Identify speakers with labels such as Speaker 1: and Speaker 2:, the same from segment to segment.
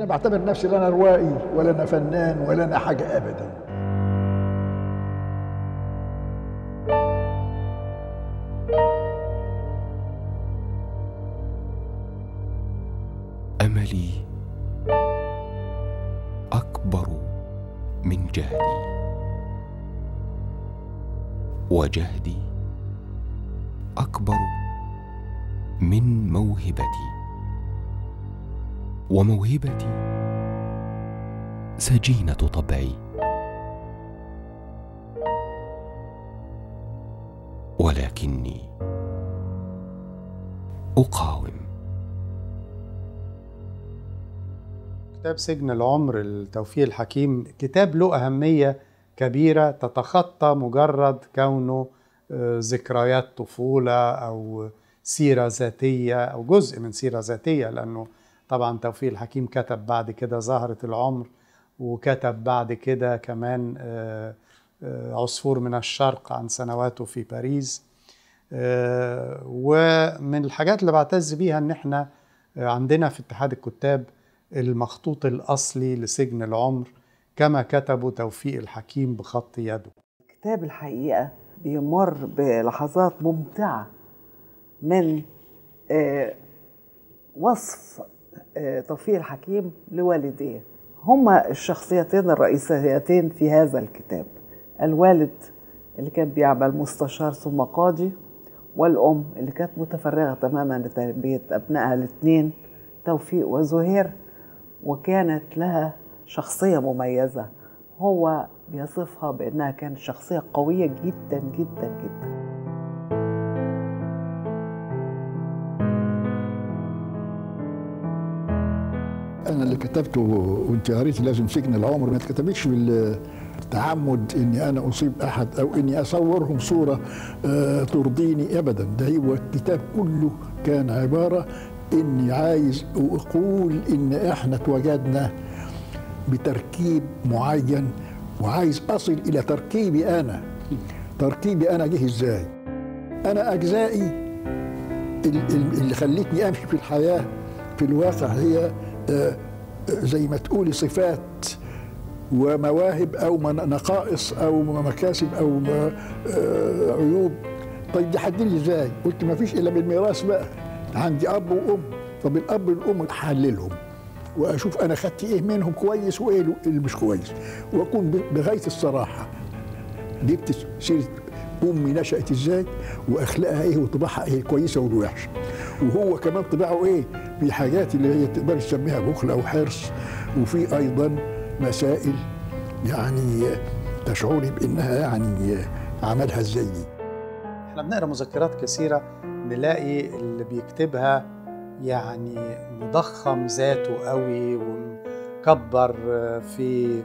Speaker 1: انا بعتبر نفسي لا انا روائي ولا انا فنان ولا انا حاجه ابدا
Speaker 2: املي اكبر من جهدي وجهدي اكبر من موهبتي وموهبتي سجينه طبعي ولكني اقاوم
Speaker 3: كتاب سجن العمر لتوفيق الحكيم كتاب له أهمية كبيرة تتخطى مجرد كونه آه، ذكريات طفولة أو سيرة ذاتية أو جزء من سيرة ذاتية لأنه طبعا توفيق الحكيم كتب بعد كده زهرة العمر وكتب بعد كده كمان آه، آه، عصفور من الشرق عن سنواته في باريس آه، ومن الحاجات اللي بعتز بيها ان احنا آه، عندنا في اتحاد الكتاب المخطوط الاصلي لسجن العمر كما كتبه توفيق الحكيم بخط يده
Speaker 4: كتاب الحقيقة بيمر بلحظات ممتعة من آه، وصف آه، توفيق الحكيم لوالديه هما الشخصيتين الرئيسيتين في هذا الكتاب الوالد اللي كان بيعمل مستشار ثم قاضي والأم اللي كانت متفرغة تماما لتربية أبنائها الاثنين توفيق وزهير وكانت لها شخصية مميزة هو بيصفها بأنها كانت شخصية قوية جدا جدا جدا
Speaker 1: انا اللي كتبته وانت قريتي لازم سجن العمر ما اتكتبتش بالتعمد اني انا اصيب احد او اني اصورهم صوره آه، ترضيني ابدا ده هو الكتاب كله كان عباره اني عايز اقول ان احنا اتوجدنا بتركيب معين وعايز اصل الى تركيبي انا تركيبي انا جه ازاي انا اجزائي ال- ال- اللي خلتني امشي في الحياه في الواقع هي آه، زي ما تقولي صفات ومواهب او من- نقائص او مكاسب او م- آه، عيوب طيب دي حددني ازاي؟ قلت ما فيش الا بالميراث بقى عندي اب وام طب الاب والام احللهم واشوف انا خدت ايه منهم كويس وايه اللي مش كويس واكون ب- بغايه الصراحه جبت سيره امي نشات ازاي واخلاقها ايه وطباعها ايه الكويسه والوحشه وهو كمان طباعه ايه في حاجات اللي هي تقدر تسميها بخل او حرص وفي ايضا مسائل يعني تشعري بانها يعني عملها ازاي
Speaker 3: احنا بنقرا مذكرات كثيره نلاقي اللي بيكتبها يعني مضخم ذاته قوي ومكبر في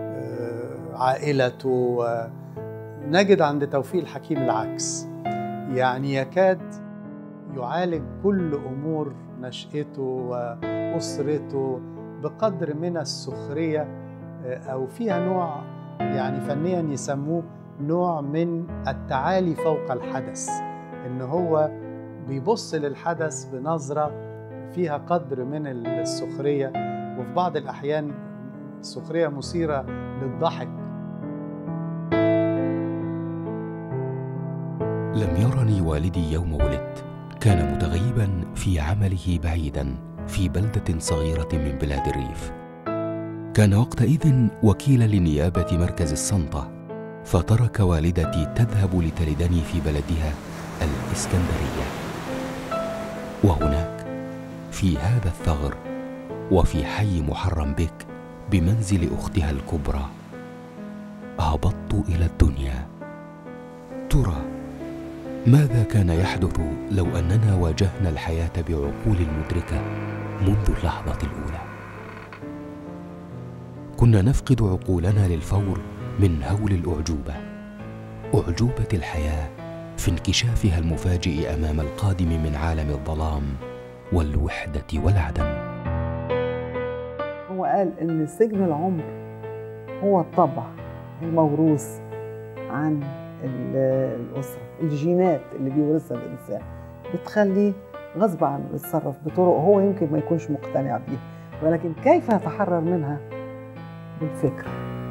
Speaker 3: عائلته نجد عند توفيق الحكيم العكس يعني يكاد يعالج كل امور نشأته واسرته بقدر من السخريه او فيها نوع يعني فنيا يسموه نوع من التعالي فوق الحدث ان هو بيبص للحدث بنظره فيها قدر من السخريه وفي بعض الاحيان سخريه مثيره للضحك
Speaker 2: لم يرني والدي يوم ولدت كان متغيبا في عمله بعيدا في بلده صغيره من بلاد الريف كان وقتئذ وكيلا لنيابه مركز السلطه فترك والدتي تذهب لتلدني في بلدها الاسكندريه وهناك في هذا الثغر وفي حي محرم بك بمنزل اختها الكبرى هبطت الى الدنيا ترى ماذا كان يحدث لو اننا واجهنا الحياه بعقول مدركه منذ اللحظه الاولى كنا نفقد عقولنا للفور من هول الاعجوبه اعجوبه الحياه في انكشافها المفاجئ امام القادم من عالم الظلام والوحده والعدم
Speaker 4: هو قال ان سجن العمر هو الطبع الموروث عن ال- الاسره الجينات اللي بيورثها الانسان بتخليه غصب عنه يتصرف بطرق هو يمكن ما يكونش مقتنع بيها ولكن كيف يتحرر منها بالفكر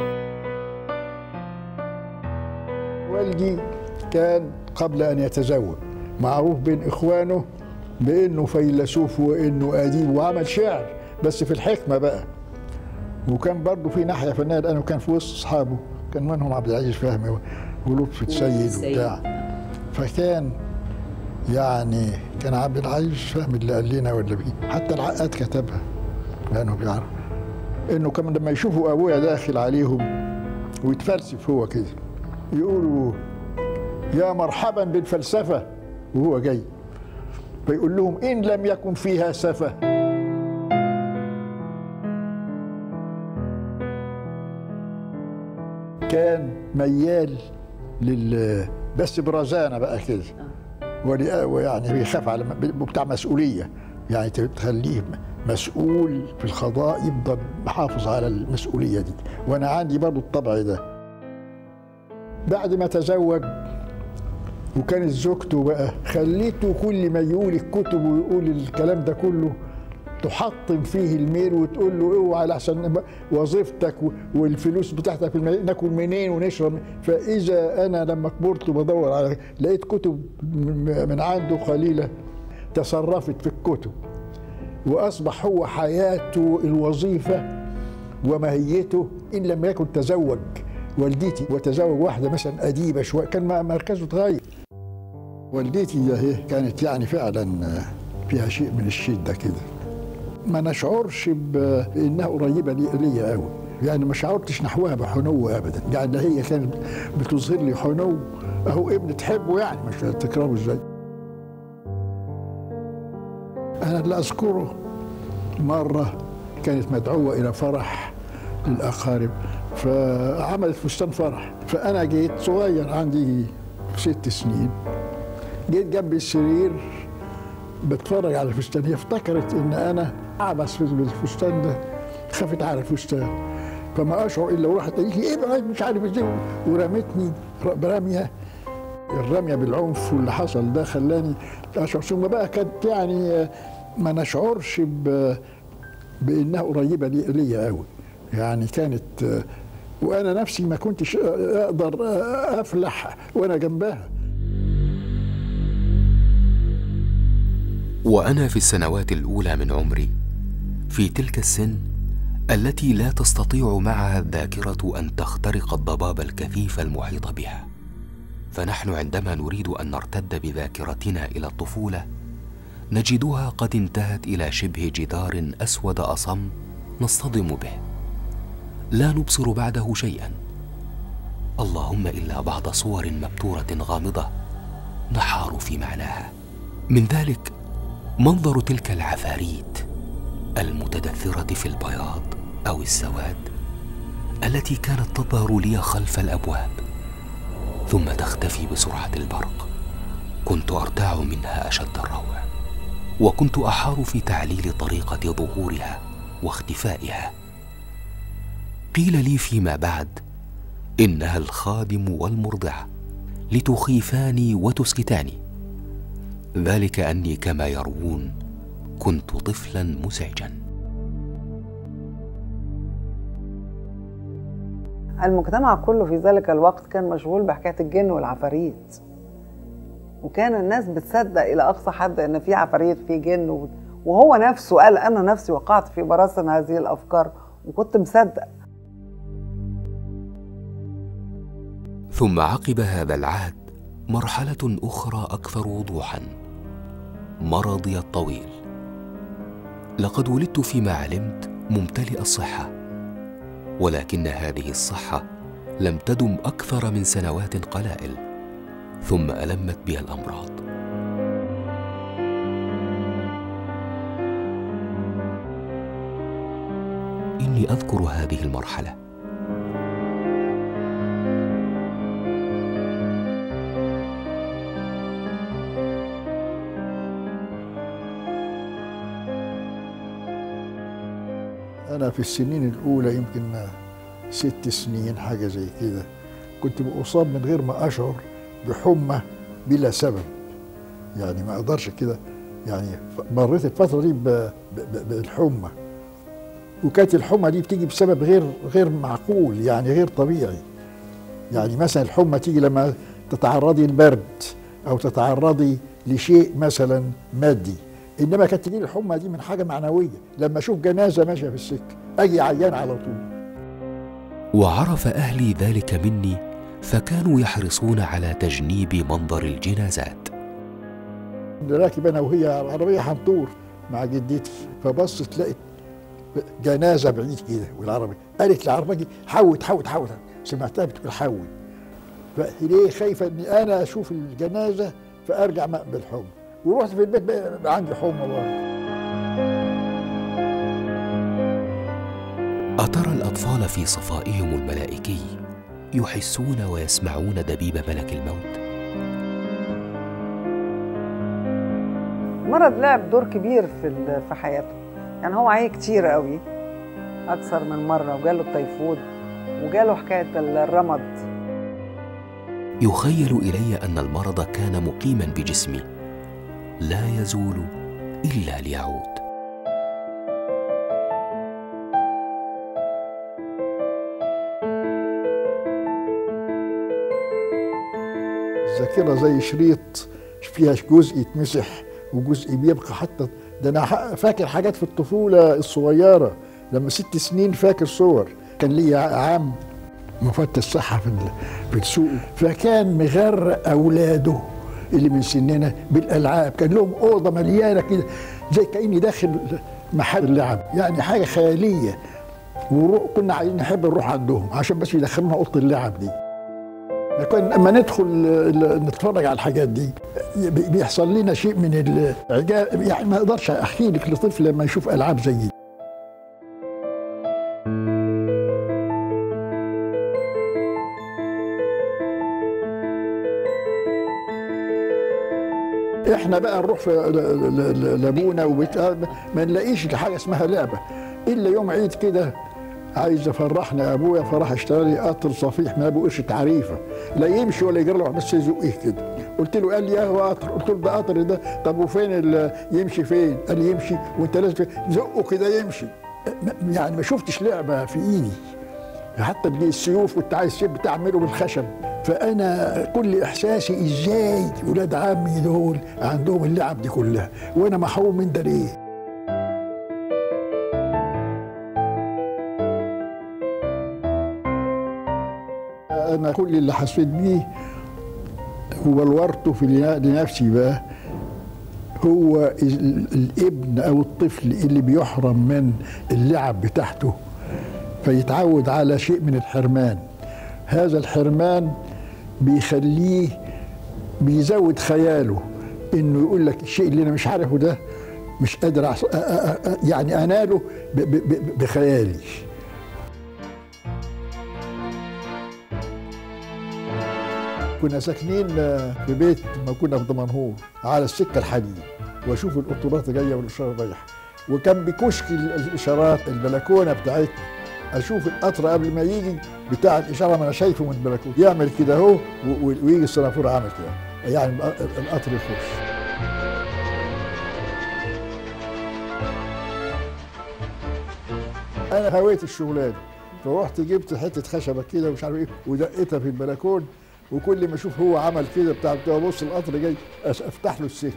Speaker 1: والدي كان قبل ان يتزوج معروف بين اخوانه بانه فيلسوف وانه اديب وعمل شعر بس في الحكمه بقى وكان برضه في ناحيه فنيه لانه كان في وسط اصحابه كان منهم عبد العزيز فهمي ولطفي السيد وبتاع فكان يعني كان عبد العزيز فهمي اللي قال لنا ولا بيه حتى العقاد كتبها لانه بيعرف انه كمان لما يشوفوا ابويا داخل عليهم ويتفلسف هو كده يقولوا يا مرحبا بالفلسفه وهو جاي فيقول لهم ان لم يكن فيها سفه كان ميال لل بس برزانه بقى كده ولي- ويعني بيخاف على بتاع مسؤوليه يعني تخليه مسؤول في القضاء يفضل محافظ على المسؤوليه دي وانا عندي برضو الطبع ده بعد ما تزوج وكانت زوجته بقى خليته كل ما يقول الكتب ويقول الكلام ده كله تحطم فيه الميل وتقول له اوعى لحسن وظيفتك والفلوس بتاعتك المي... ناكل منين ونشرب فاذا انا لما كبرت بدور على لقيت كتب من من عنده قليله تصرفت في الكتب واصبح هو حياته الوظيفه وماهيته ان لم يكن تزوج والدتي وتزوج واحده مثلا اديبه شويه كان مركزه اتغير والدتي ده هي كانت يعني فعلا فيها شيء من الشده كده ما نشعرش بانها قريبه لي ليا قوي يعني ما شعرتش نحوها بحنو ابدا يعني هي كانت بتظهر لي حنو اهو ابن تحبه يعني مش تكرهه ازاي انا اللي اذكره مره كانت مدعوه الى فرح للاقارب فعملت فستان فرح فانا جيت صغير عندي ست سنين جيت جنب السرير بتفرج على الفستان هي افتكرت ان انا اعبس في الفستان ده خافت على الفستان فما اشعر الا وراحت قالت لي ابعد مش عارف ازاي ورمتني برميه الرميه بالعنف واللي حصل ده خلاني اشعر ثم بقى كانت يعني ما نشعرش بانها قريبه ليا قوي يعني كانت وانا نفسي ما كنتش اقدر افلح وانا جنبها
Speaker 2: وانا في السنوات الاولى من عمري في تلك السن التي لا تستطيع معها الذاكره ان تخترق الضباب الكثيف المحيط بها فنحن عندما نريد ان نرتد بذاكرتنا الى الطفوله نجدها قد انتهت الى شبه جدار اسود اصم نصطدم به لا نبصر بعده شيئا اللهم الا بعض صور مبتوره غامضه نحار في معناها من ذلك منظر تلك العفاريت المتدثره في البياض او السواد التي كانت تظهر لي خلف الابواب ثم تختفي بسرعه البرق كنت ارتاع منها اشد الروع وكنت احار في تعليل طريقه ظهورها واختفائها قيل لي فيما بعد انها الخادم والمرضعه لتخيفاني وتسكتاني ذلك اني كما يروون كنت طفلا مزعجا
Speaker 4: المجتمع كله في ذلك الوقت كان مشغول بحكايه الجن والعفاريت وكان الناس بتصدق الى اقصى حد ان في عفاريت في جن وهو نفسه قال انا نفسي وقعت في براثن هذه الافكار وكنت مصدق
Speaker 2: ثم عقب هذا العهد مرحله اخرى اكثر وضوحا مرضي الطويل لقد ولدت فيما علمت ممتلئ الصحه ولكن هذه الصحه لم تدم اكثر من سنوات قلائل ثم المت بي الامراض اني اذكر هذه المرحله
Speaker 1: أنا في السنين الأولى يمكن ست سنين حاجة زي كده كنت أصاب من غير ما أشعر بحمى بلا سبب يعني ما أقدرش كده يعني مريت الفترة دي بالحمى وكانت الحمى دي بتيجي بسبب غير غير معقول يعني غير طبيعي يعني مثلا الحمى تيجي لما تتعرضي للبرد او تتعرضي لشيء مثلا مادي انما كانت تجي الحمى دي من حاجه معنويه لما اشوف جنازه ماشيه في السكه اجي عيان على طول
Speaker 2: وعرف اهلي ذلك مني فكانوا يحرصون على تجنيب منظر الجنازات
Speaker 1: راكب انا وهي على العربيه هنطور مع جدتي فبصت لقيت جنازه بعيد كده والعربيه قالت للعربيه حوت حوت حوت سمعتها بتقول حوت فليه خايفه اني انا اشوف الجنازه فارجع بالحمى ورحت في البيت بقى عندي حمى برضه
Speaker 2: أترى الأطفال في صفائهم الملائكي يحسون ويسمعون دبيب ملك الموت؟
Speaker 4: المرض لعب دور كبير في ال- في حياته يعني هو عيه كتير قوي اكثر من مره وجاله التيفود وجاله حكايه الرمد
Speaker 2: يخيل إلي أن المرض كان مقيما بجسمي لا يزول إلا ليعود
Speaker 1: الذاكره زي شريط فيها جزء يتمسح وجزء بيبقى حتى ده انا ح- فاكر حاجات في الطفوله الصغيره لما ست سنين فاكر صور كان لي عام مفتش صحه في ال- في السوق فكان مغرق اولاده اللي من سننا بالالعاب كان لهم اوضه مليانه كده زي كاني داخل محل لعب يعني حاجه خياليه وكنا عايزين نحب نروح عندهم عشان بس يدخلونا اوضه اللعب دي لكن لما ندخل ال- نتفرج على الحاجات دي بي- بيحصل لنا شيء من الاعجاب يعني ما اقدرش احكي لك لطفل لما يشوف العاب زي دي احنا بقى نروح في ل- ل- ل- لابونا وبت... ما نلاقيش حاجه اسمها لعبه الا يوم عيد كده عايز يفرحنا يا ابويا فراح اشترى لي قطر صفيح ما ابو قرش تعريفه لا يمشي ولا يجري له بس يزقيه كده قلت له قال لي يا هو قطر قلت له ده قطر ده طب وفين ال- يمشي فين قال لي يمشي وانت لازم زقه كده يمشي م- يعني ما شفتش لعبه في ايدي حتى بجي السيوف كنت عايز سيف بتعمله بالخشب فانا كل احساسي ازاي ولاد عمي دول عندهم اللعب دي كلها وانا محروم من ده ليه انا كل اللي حسيت بيه وبلورته في لنفسي بقى هو ال- الابن او الطفل اللي بيحرم من اللعب بتاعته فيتعود على شيء من الحرمان هذا الحرمان بيخليه بيزود خياله انه يقول لك الشيء اللي انا مش عارفه ده مش قادر أعص- أ- أ- أ- يعني اناله ب- ب- ب- بخيالي كنا ساكنين في بيت ما كنا في دمنهور على السكه الحديد واشوف القطورات جايه والاشاره رايحه وكان بكشك ال- الاشارات البلكونه بتاعتنا اشوف القطر قبل ما يجي بتاع الاشاره ما انا شايفه من البلكونه يعمل كده اهو و- و- ويجي السنافور عامل كده يعني الق- القطر يخش انا هويت الشغلانه فرحت جبت حته خشبه كده ومش عارف ايه ودقيتها في البلكون وكل ما اشوف هو عمل كده بتاع بتاع بص القطر جاي أس- افتح له السكه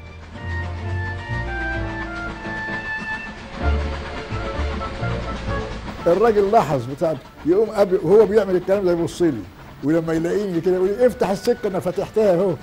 Speaker 1: الراجل لاحظ بتاع يقوم قبل وهو بيعمل الكلام ده يبص لي ولما يلاقيني كده يقول لي افتح السكه انا فتحتها اهو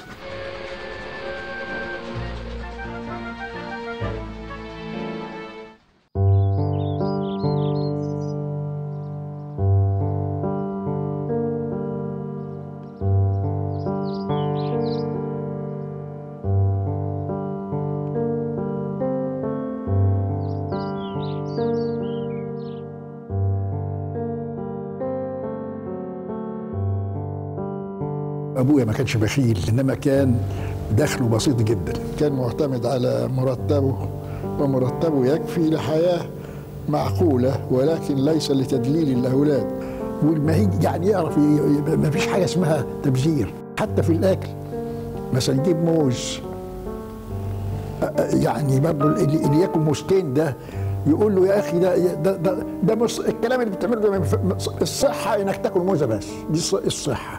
Speaker 1: ابويا ما كانش بخيل انما كان دخله بسيط جدا كان معتمد على مرتبه ومرتبه يكفي لحياه معقوله ولكن ليس لتدليل الاولاد والما هي يعني يعرف ي- ي- ما فيش حاجه اسمها تبذير حتى في الاكل مثلا يجيب موز أ- أ- يعني برضه اللي اللي ياكل موزتين ده يقول له يا اخي ده ده ده, ده مص... الكلام اللي بتعمله ده ما ينفع- الصحه انك تاكل موزه بس دي الص- الصحه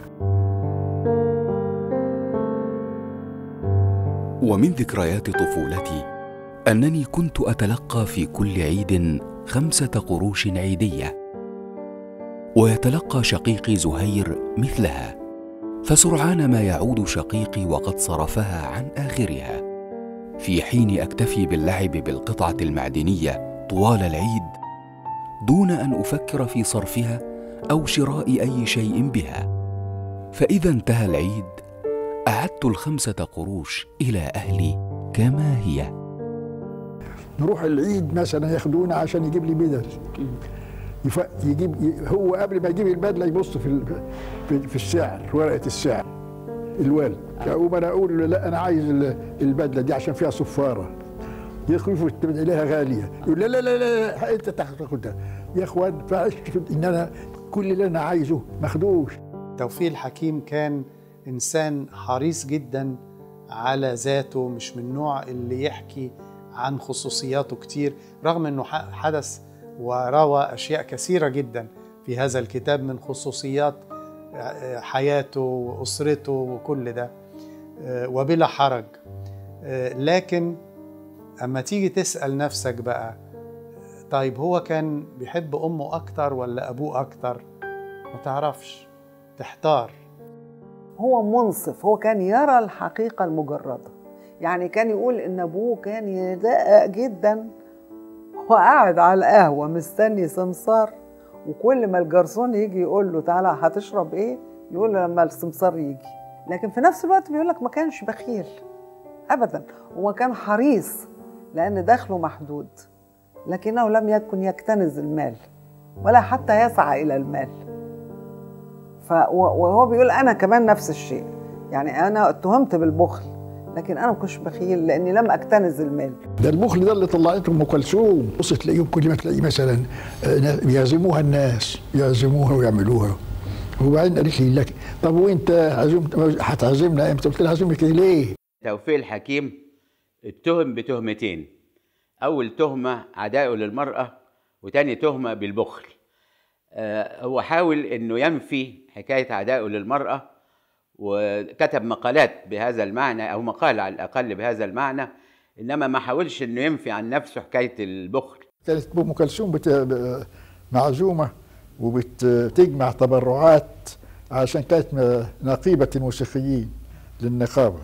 Speaker 2: ومن ذكريات طفولتي انني كنت اتلقى في كل عيد خمسه قروش عيديه ويتلقى شقيقي زهير مثلها فسرعان ما يعود شقيقي وقد صرفها عن اخرها في حين اكتفي باللعب بالقطعه المعدنيه طوال العيد دون ان افكر في صرفها او شراء اي شيء بها فاذا انتهى العيد اعدت الخمسه قروش الى اهلي كما هي
Speaker 1: نروح العيد مثلا ياخدونا عشان يجيب لي بدل يف... يجيب ي- هو قبل ما يجيب البدله يبص في ال... في, في السعر ورقه السعر الوالد يقوم انا اقول له لا انا عايز ال- البدله دي عشان فيها صفاره يخوفوا اليها غاليه يقول لا لا لا لا, لا انت تاخدها يا اخوان فعشت في- ان انا كل اللي انا عايزه ماخدوش
Speaker 3: توفيق الحكيم كان إنسان حريص جدا على ذاته مش من النوع اللي يحكي عن خصوصياته كتير رغم أنه ح- حدث وروى أشياء كثيرة جدا في هذا الكتاب من خصوصيات آه، حياته وأسرته وكل ده آه، وبلا حرج آه، لكن أما تيجي تسأل نفسك بقى طيب هو كان بيحب أمه أكتر ولا أبوه أكتر ما تعرفش تحتار
Speaker 4: هو منصف هو كان يرى الحقيقة المجردة يعني كان يقول إن أبوه كان يدقق جدا هو قاعد على القهوة مستني سمسار وكل ما الجرسون يجي يقول له تعالى هتشرب إيه يقول له لما السمسار يجي لكن في نفس الوقت بيقول لك ما كانش بخيل أبدا هو كان حريص لأن دخله محدود لكنه لم يكن يكتنز المال ولا حتى يسعى إلى المال ف وهو بيقول انا كمان نفس الشيء يعني انا اتهمت بالبخل لكن انا ما كنتش بخيل لاني لم اكتنز المال
Speaker 1: ده البخل ده اللي طلعته ام كلثوم بص تلاقيهم كل ما تلاقي مثلا آه، نا- بيعزموها الناس يعزموها ويعملوها وبعدين قالت لي لك طب وانت عزمت هتعزمنا امتى؟ قلت لها عزمك ليه؟
Speaker 5: توفيق الحكيم اتهم بتهمتين أول تهمة عدائه للمرأة وتاني تهمة بالبخل آه، هو حاول أنه ينفي حكاية عدائه للمرأة وكتب مقالات بهذا المعنى أو مقال على الأقل بهذا المعنى إنما ما حاولش أنه ينفي عن نفسه حكاية البخل
Speaker 1: كانت ام كلثوم بت... ب- معزومه وبتجمع تبرعات عشان كانت م- نقيبه الموسيقيين للنقابه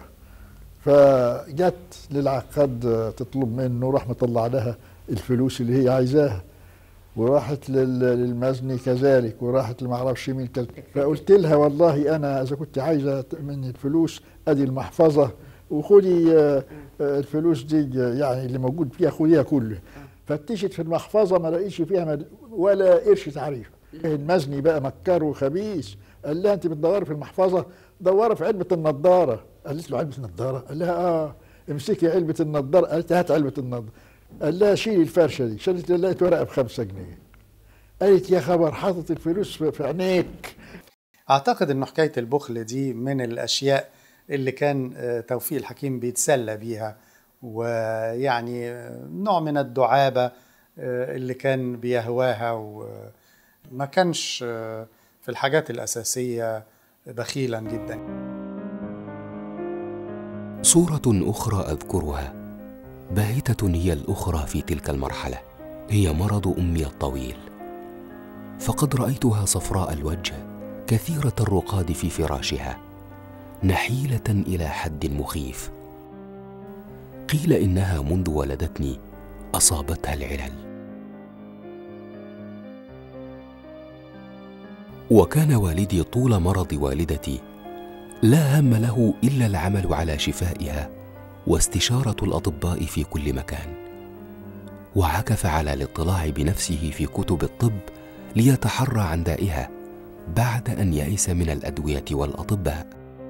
Speaker 1: فجت للعقاد تطلب منه راح مطلع لها الفلوس اللي هي عايزاها وراحت لل- للمزني كذلك وراحت لما اعرفش مين كذلك فقلت لها والله انا اذا كنت عايزه مني الفلوس ادي المحفظه وخدي آه، آه، الفلوس دي آه، يعني اللي موجود فيها خديها كله فتشت في المحفظه ما لقيتش فيها مد- ولا قرش تعريف المزني بقى مكر وخبيث قال لها انت بتدوري في المحفظه دوري في علبه النضاره قالت له علبه النضاره قال لها اه امسكي علبه النضاره قالت هات علبه النضاره قال لها شيلي الفرشه دي شالت لقيت ورقه بخمسة جنيه قالت يا خبر حاطط الفلوس في في عينيك
Speaker 3: أعتقد أنه حكاية البخل دي من الأشياء اللي كان آه، توفيق الحكيم بيتسلى بيها ويعني آه، نوع من الدعابة آه، اللي كان بيهواها وما كانش آه، في الحاجات الأساسية بخيلا جدا
Speaker 2: صورة أخرى أذكرها باهتة هي الأخرى في تلك المرحلة هي مرض أمي الطويل فقد رأيتها صفراء الوجه كثيرة الرقاد في فراشها نحيلة إلى حد مخيف قيل إنها منذ ولدتني أصابتها العلل وكان والدي طول مرض والدتي لا هم له الا العمل على شفائها واستشاره الاطباء في كل مكان وعكف على الاطلاع بنفسه في كتب الطب ليتحرى عن دائها بعد ان يئس من الادويه والاطباء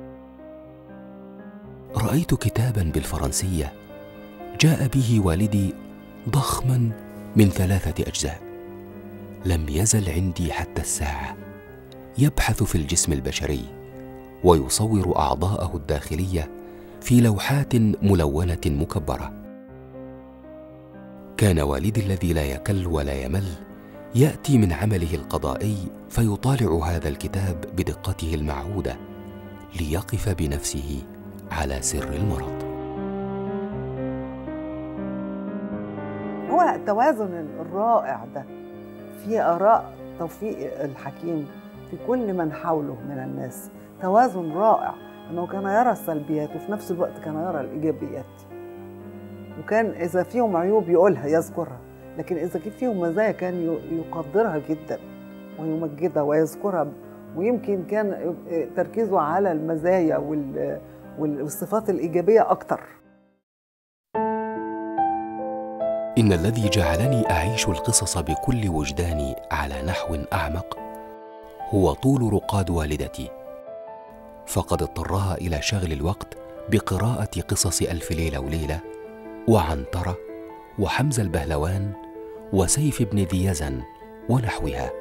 Speaker 2: رايت كتابا بالفرنسيه جاء به والدي ضخما من ثلاثه اجزاء لم يزل عندي حتى الساعه يبحث في الجسم البشري ويصور اعضاءه الداخليه في لوحات ملونه مكبره كان والدي الذي لا يكل ولا يمل ياتي من عمله القضائي فيطالع هذا الكتاب بدقته المعهوده ليقف بنفسه على سر المرض
Speaker 4: هو التوازن الرائع ده في آراء توفيق الحكيم في كل من حوله من الناس توازن رائع انه كان يرى السلبيات وفي نفس الوقت كان يرى الايجابيات وكان اذا فيهم عيوب يقولها يذكرها لكن اذا كان فيهم مزايا كان يقدرها جدا ويمجدها ويذكرها ويمكن كان تركيزه على المزايا والصفات الايجابيه اكتر
Speaker 2: ان الذي جعلني اعيش القصص بكل وجداني على نحو اعمق هو طول رقاد والدتي فقد اضطرها الى شغل الوقت بقراءه قصص الف ليله وليله وعنتره وحمزه البهلوان وسيف بن ذي يزن ونحوها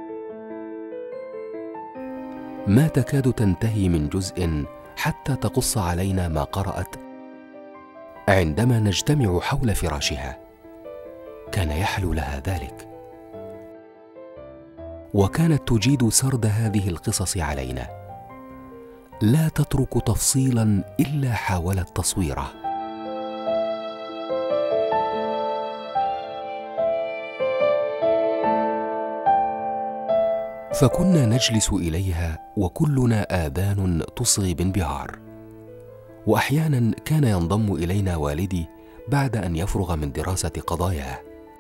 Speaker 2: ما تكاد تنتهي من جزء حتى تقص علينا ما قرات عندما نجتمع حول فراشها كان يحلو لها ذلك وكانت تجيد سرد هذه القصص علينا لا تترك تفصيلا الا حاولت تصويره فكنا نجلس اليها وكلنا اذان تصغي بانبهار واحيانا كان ينضم الينا والدي بعد ان يفرغ من دراسه قضاياه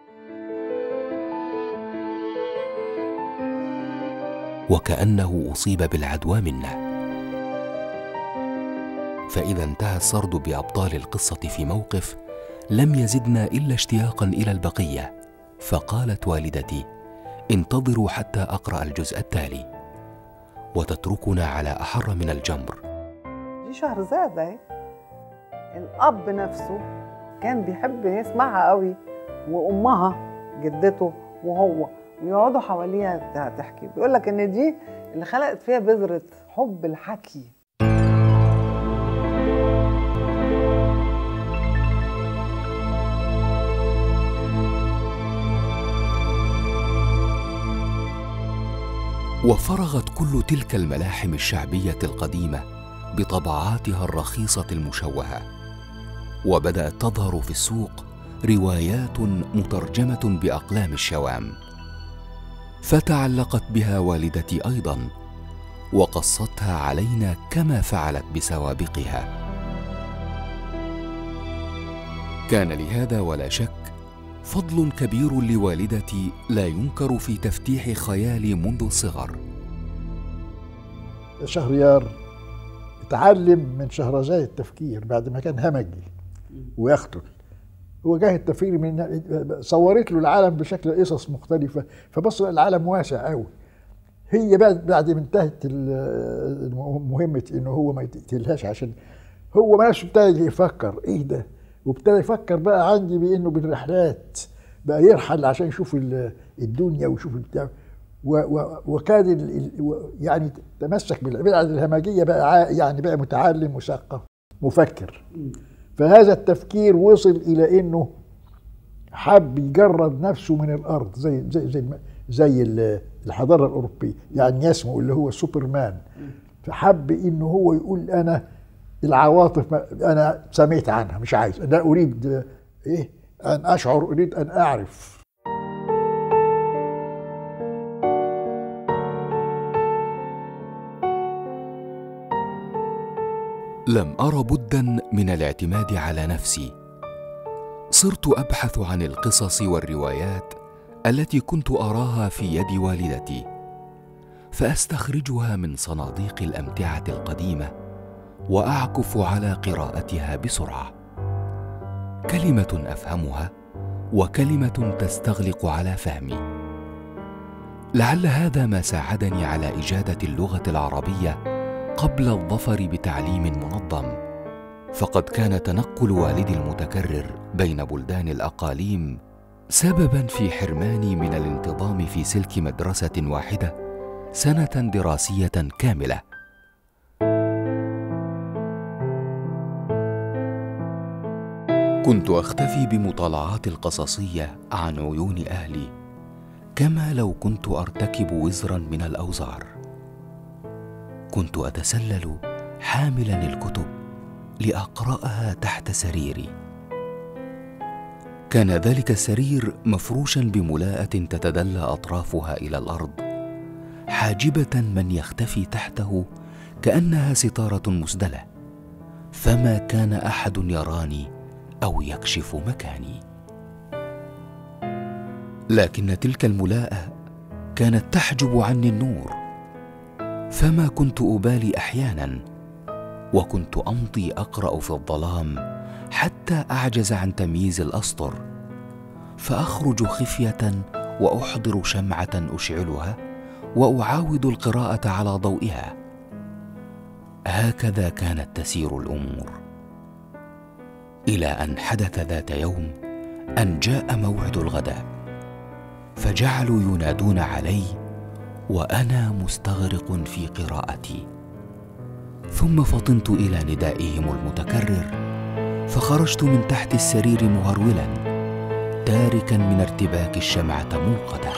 Speaker 2: وكانه اصيب بالعدوى منا فاذا انتهى السرد بابطال القصه في موقف لم يزدنا الا اشتياقا الى البقيه فقالت والدتي انتظروا حتى اقرا الجزء التالي وتتركنا على احر من الجمر
Speaker 4: دي شهرزاد اهي الاب نفسه كان بيحب يسمعها قوي وامها جدته وهو ويقعدوا حواليها تحكي بيقول لك ان دي اللي خلقت فيها بذره حب الحكي
Speaker 2: وفرغت كل تلك الملاحم الشعبيه القديمه بطبعاتها الرخيصه المشوهه وبدات تظهر في السوق روايات مترجمه باقلام الشوام فتعلقت بها والدتي ايضا وقصتها علينا كما فعلت بسوابقها كان لهذا ولا شك فضل كبير لوالدتي لا ينكر في تفتيح خيالي منذ الصغر
Speaker 1: شهريار اتعلم من شهرزاد التفكير بعد ما كان همجي ويقتل هو جاه التفكير من صورت له العالم بشكل قصص مختلفه فبص العالم واسع قوي هي بعد بعد ما انتهت مهمه انه هو ما يقتلهاش عشان هو ما ابتدى يفكر ايه ده وابتدى يفكر بقى عندي بانه بالرحلات بقى يرحل عشان يشوف الدنيا ويشوف البتاع وكان يعني تمسك بالعباده الهمجيه بقى يعني بقى متعلم مثقف مفكر فهذا التفكير وصل الى انه حب يجرد نفسه من الارض زي زي زي, زي الحضاره الاوروبيه يعني يسمو اللي هو سوبرمان فحب انه هو يقول انا العواطف انا سمعت عنها مش عايز انا اريد ايه ان اشعر اريد ان اعرف
Speaker 2: لم ار بدا من الاعتماد على نفسي صرت ابحث عن القصص والروايات التي كنت اراها في يد والدتي فاستخرجها من صناديق الامتعه القديمه واعكف على قراءتها بسرعه كلمه افهمها وكلمه تستغلق على فهمي لعل هذا ما ساعدني على اجاده اللغه العربيه قبل الظفر بتعليم منظم فقد كان تنقل والدي المتكرر بين بلدان الاقاليم سببا في حرماني من الانتظام في سلك مدرسه واحده سنه دراسيه كامله كنت اختفي بمطالعات القصصيه عن عيون اهلي كما لو كنت ارتكب وزرا من الاوزار كنت اتسلل حاملا الكتب لاقراها تحت سريري كان ذلك السرير مفروشا بملاءه تتدلى اطرافها الى الارض حاجبه من يختفي تحته كانها ستاره مسدله فما كان احد يراني او يكشف مكاني لكن تلك الملاءه كانت تحجب عني النور فما كنت ابالي احيانا وكنت امضي اقرا في الظلام حتى اعجز عن تمييز الاسطر فاخرج خفيه واحضر شمعه اشعلها واعاود القراءه على ضوئها هكذا كانت تسير الامور الى ان حدث ذات يوم ان جاء موعد الغداء فجعلوا ينادون علي وانا مستغرق في قراءتي ثم فطنت الى ندائهم المتكرر فخرجت من تحت السرير مهرولا تاركا من ارتباك الشمعه موقده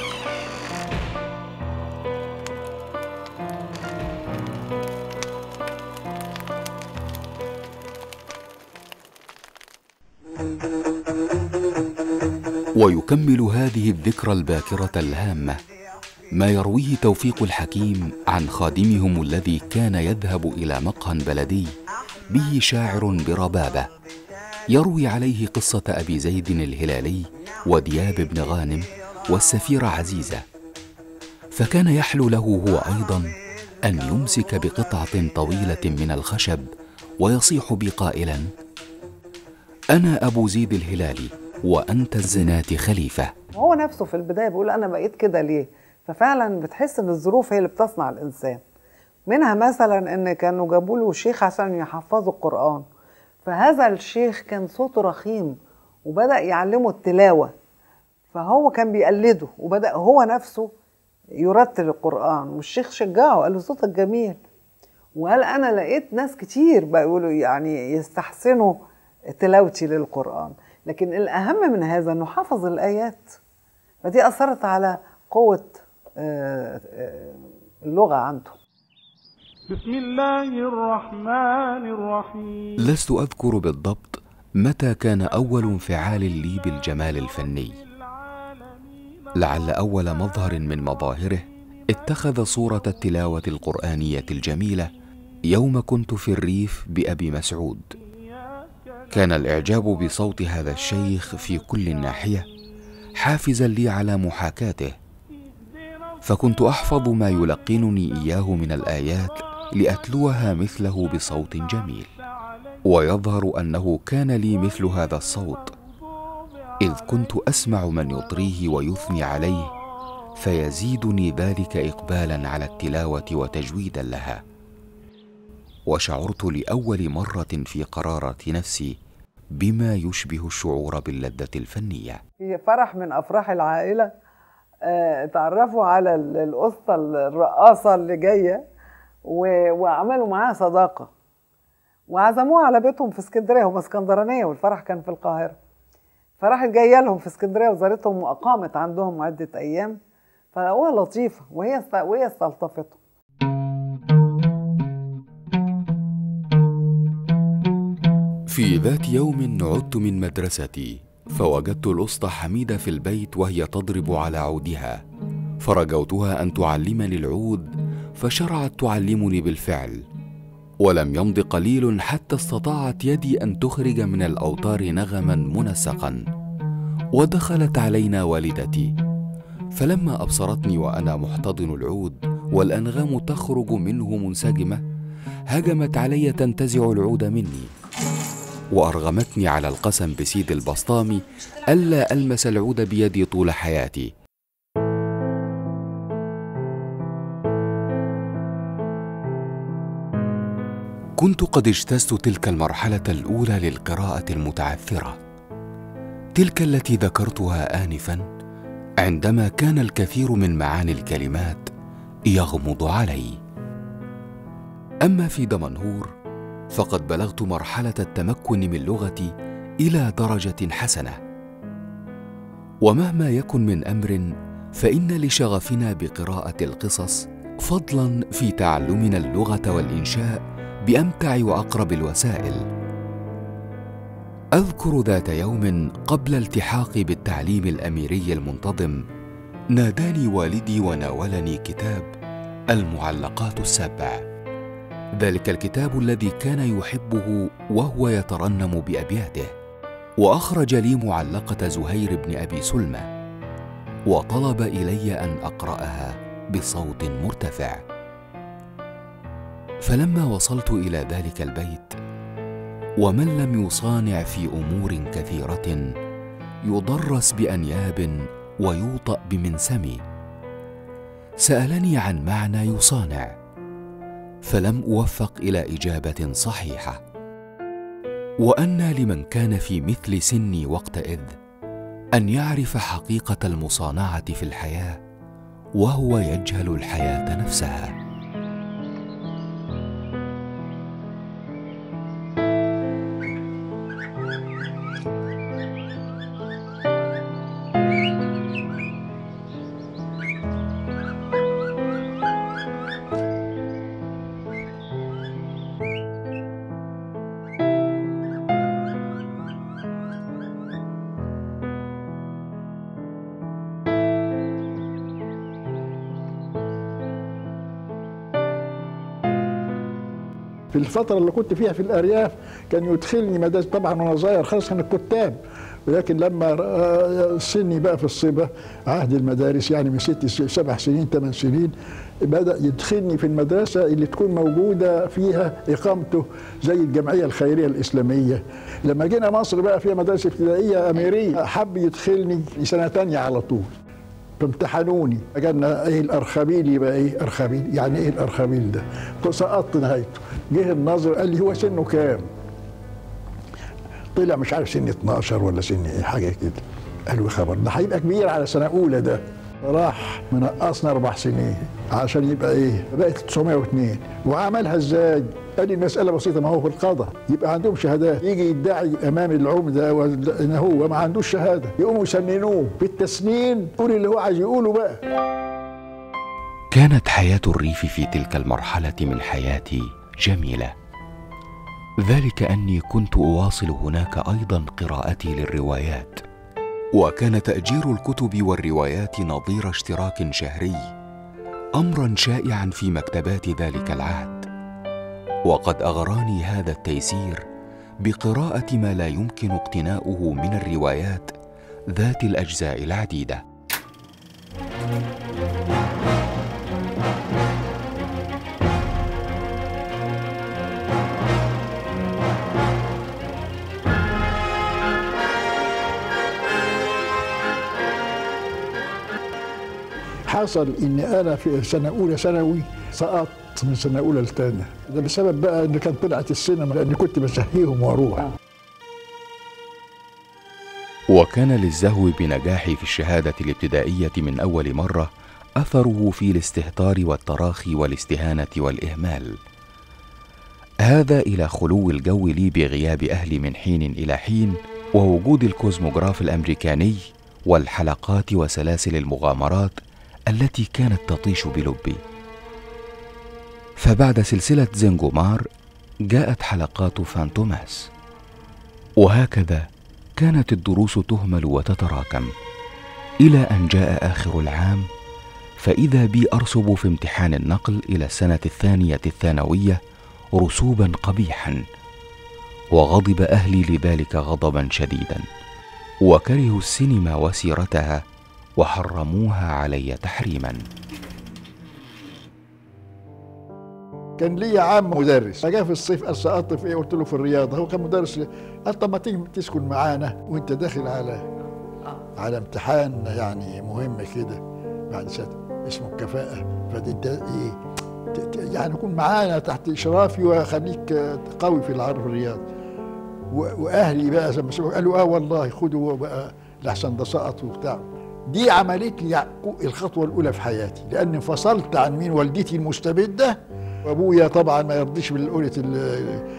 Speaker 2: ويكمل هذه الذكرى الباكره الهامه ما يرويه توفيق الحكيم عن خادمهم الذي كان يذهب الى مقهى بلدي به شاعر بربابه يروي عليه قصه ابي زيد الهلالي ودياب بن غانم والسفيره عزيزه فكان يحلو له هو ايضا ان يمسك بقطعه طويله من الخشب ويصيح بي قائلا انا ابو زيد الهلالي وانت الزنات خليفه
Speaker 4: هو نفسه في البدايه بيقول انا بقيت كده ليه ففعلا بتحس ان الظروف هي اللي بتصنع الانسان منها مثلا ان كانوا جابوا له شيخ عشان يحفظوا القران فهذا الشيخ كان صوته رخيم وبدا يعلمه التلاوه فهو كان بيقلده وبدا هو نفسه يرتل القران والشيخ شجعه قال له صوتك جميل وقال انا لقيت ناس كتير بيقولوا يعني يستحسنوا تلاوتي للقران لكن الاهم من هذا انه حفظ الايات فدي اثرت على قوه اللغه عنده
Speaker 6: بسم الله الرحمن الرحيم
Speaker 2: لست اذكر بالضبط متى كان اول انفعال لي بالجمال الفني لعل اول مظهر من مظاهره اتخذ صوره التلاوه القرانيه الجميله يوم كنت في الريف بابي مسعود كان الاعجاب بصوت هذا الشيخ في كل ناحيه حافزا لي على محاكاته فكنت احفظ ما يلقنني اياه من الايات لاتلوها مثله بصوت جميل ويظهر انه كان لي مثل هذا الصوت اذ كنت اسمع من يطريه ويثني عليه فيزيدني ذلك اقبالا على التلاوه وتجويدا لها وشعرت لاول مره في قراره نفسي بما يشبه الشعور باللذه الفنيه
Speaker 4: في فرح من افراح العائله آه، اتعرفوا على ال- القسطة الرقاصة اللي جاية و- وعملوا معاها صداقة وعزموها على بيتهم في اسكندرية هم اسكندرانية والفرح كان في القاهرة فراحت جاية لهم في اسكندرية وزارتهم وأقامت عندهم عدة أيام فلقوها لطيفة وهي است- وهي استلطفتهم
Speaker 2: في ذات يوم عدت من مدرستي فوجدت الاسطى حميده في البيت وهي تضرب على عودها فرجوتها ان تعلمني العود فشرعت تعلمني بالفعل ولم يمض قليل حتى استطاعت يدي ان تخرج من الاوتار نغما منسقا ودخلت علينا والدتي فلما ابصرتني وانا محتضن العود والانغام تخرج منه منسجمه هجمت علي تنتزع العود مني وارغمتني على القسم بسيد البسطامي الا المس العود بيدي طول حياتي كنت قد اجتزت تلك المرحله الاولى للقراءه المتعثره تلك التي ذكرتها انفا عندما كان الكثير من معاني الكلمات يغمض علي اما في دمنهور فقد بلغت مرحله التمكن من لغتي الى درجه حسنه ومهما يكن من امر فان لشغفنا بقراءه القصص فضلا في تعلمنا اللغه والانشاء بامتع واقرب الوسائل اذكر ذات يوم قبل التحاقي بالتعليم الاميري المنتظم ناداني والدي وناولني كتاب المعلقات السبع ذلك الكتاب الذي كان يحبه وهو يترنم بابياته واخرج لي معلقه زهير بن ابي سلمى وطلب الي ان اقراها بصوت مرتفع فلما وصلت الى ذلك البيت ومن لم يصانع في امور كثيره يضرس بانياب ويوطا بمنسم سالني عن معنى يصانع فلم اوفق الى اجابه صحيحه وانى لمن كان في مثل سني وقتئذ ان يعرف حقيقه المصانعه في الحياه وهو يجهل الحياه نفسها
Speaker 1: في الفترة اللي كنت فيها في الأرياف كان يدخلني مدارس طبعا وأنا صغير خالص كان الكتاب ولكن لما آه، سني بقى في الصبا عهد المدارس يعني من ست س- سبع سنين ثمان سنين بدأ يدخلني في المدرسة اللي تكون موجودة فيها إقامته زي الجمعية الخيرية الإسلامية لما جينا مصر بقى فيها مدارس ابتدائية أميرية حب يدخلني لسنة تانية على طول فامتحنوني قالنا ايه الارخبيل يبقى ايه ارخبيل يعني ايه الارخبيل ده سقطت نهايته جه الناظر قال لي هو سنه كام طلع مش عارف سن 12 ولا سن ايه حاجه كده قالوا يا خبر ده هيبقى كبير على سنه اولى ده راح منقصنا اربع سنين عشان يبقى ايه بقت 902 وعملها ازاي قال لي المساله بسيطه ما هو في القضاء يبقى عندهم شهادات يجي يدعي امام العمده وال- ان هو ما عندوش شهاده يقوموا يسننوه بالتسنين يقول اللي هو عايز يقوله بقى
Speaker 2: كانت حياه الريف في تلك المرحله من حياتي جميله ذلك اني كنت اواصل هناك ايضا قراءتي للروايات وكان تاجير الكتب والروايات نظير اشتراك شهري امرا شائعا في مكتبات ذلك العهد وقد اغراني هذا التيسير بقراءه ما لا يمكن اقتناؤه من الروايات ذات الاجزاء العديده
Speaker 1: حصل ان انا في سنه اولى ثانوي سقطت من سنه اولى لثانيه ده بسبب بقى ان كان طلعت السينما لان كنت بسهيهم واروح
Speaker 2: وكان للزهو بنجاحي في الشهادة الابتدائية من أول مرة أثره في الاستهتار والتراخي والاستهانة والإهمال. هذا إلى خلو الجو لي بغياب أهلي من حين إلى حين ووجود الكوزموغراف الأمريكاني والحلقات وسلاسل المغامرات التي كانت تطيش بلبي. فبعد سلسلة زنجومار جاءت حلقات فانتوماس. وهكذا كانت الدروس تهمل وتتراكم الى ان جاء اخر العام فاذا بي ارسب في امتحان النقل الى السنه الثانيه الثانويه رسوبا قبيحا وغضب اهلي لذلك غضبا شديدا وكرهوا السينما وسيرتها وحرموها علي تحريما
Speaker 1: كان لي عام مدرس فجاء في الصيف قال سقطت في ايه قلت له في الرياضه هو كان مدرس قال طب ما تيجي تسكن معانا وانت داخل على على امتحان يعني مهم كده بعد سنه اسمه الكفاءه فدي انت ايه ت- ت- يعني كن معانا تحت اشرافي واخليك آه، قوي في العرض الرياض و- واهلي بقى زي ما سمعوا قالوا اه والله خدوا بقى لحسن ده سقط وبتاع دي عملت لي يعقو- الخطوه الاولى في حياتي لان انفصلت عن مين والدتي المستبده وابويا طبعا ما يرضيش بالقولة ال-